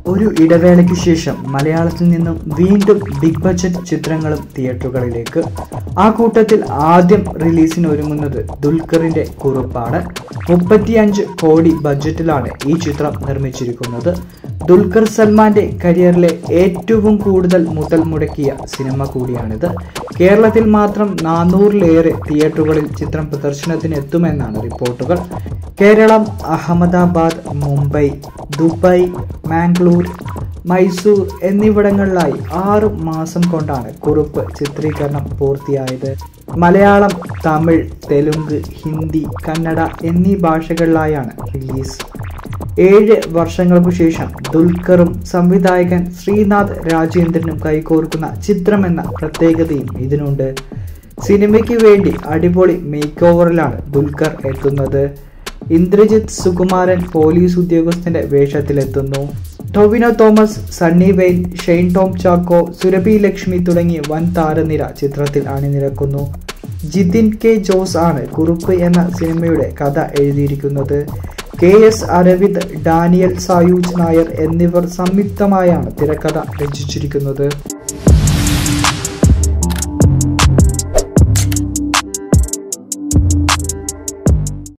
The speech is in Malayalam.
ഒരു ഇടവേളയ്ക്ക് ശേഷം മലയാളത്തിൽ നിന്നും വീണ്ടും ബിഗ് ബഡ്ജറ്റ് ചിത്രങ്ങളും തിയേറ്ററുകളിലേക്ക് ആ കൂട്ടത്തിൽ ആദ്യം റിലീസിന് ഒരുങ്ങുന്നത് ദുൽഖറിന്റെ കുറുപ്പാണ് മുപ്പത്തിയഞ്ച് കോടി ബഡ്ജറ്റിലാണ് ഈ ചിത്രം നിർമ്മിച്ചിരിക്കുന്നത് ദുൽഖർ സൽമാന്റെ കരിയറിലെ ഏറ്റവും കൂടുതൽ മുതൽ മുടക്കിയ സിനിമ കൂടിയാണിത് കേരളത്തിൽ മാത്രം നാനൂറിലേറെ തിയേറ്ററുകളിൽ ചിത്രം പ്രദർശനത്തിന് എത്തുമെന്നാണ് റിപ്പോർട്ടുകൾ കേരളം അഹമ്മദാബാദ് മുംബൈ ദുബായ് മാംഗ്ലൂർ മൈസൂർ എന്നിവിടങ്ങളിലായി ആറ് മാസം കൊണ്ടാണ് കുറിപ്പ് ചിത്രീകരണം പൂർത്തിയായത് മലയാളം തമിഴ് തെലുങ്ക് ഹിന്ദി കന്നഡ എന്നീ ഭാഷകളിലായാണ് റിലീസ് ഏഴ് വർഷങ്ങൾക്കു ശേഷം ദുൽഖറും സംവിധായകൻ ശ്രീനാഥ് രാജേന്ദ്രനും കൈകോർക്കുന്ന ചിത്രമെന്ന പ്രത്യേകതയും ഇതിനുണ്ട് സിനിമയ്ക്ക് വേണ്ടി അടിപൊളി മേക്ക് ഓവറിലാണ് ദുൽഖർ എത്തുന്നത് ഇന്ദ്രജിത്ത് സുകുമാരൻ പോലീസ് ഉദ്യോഗസ്ഥന്റെ വേഷത്തിലെത്തുന്നു ടൊവിനോ തോമസ് സണ്ണി വെയിൻ ഷെയ്ൻ ടോം ചാക്കോ സുരഭി ലക്ഷ്മി തുടങ്ങിയ വൻ താരനിര ചിത്രത്തിൽ അണിനിരക്കുന്നു ജിതിൻ കെ ജോസ് ആണ് കുറുപ്പ് എന്ന സിനിമയുടെ കഥ എഴുതിയിരിക്കുന്നത് കെ എസ് അരവിന്ദ് ഡാനിയൽ സായൂജ് നായർ എന്നിവർ സംയുക്തമായാണ് തിരക്കഥ രചിച്ചിരിക്കുന്നത്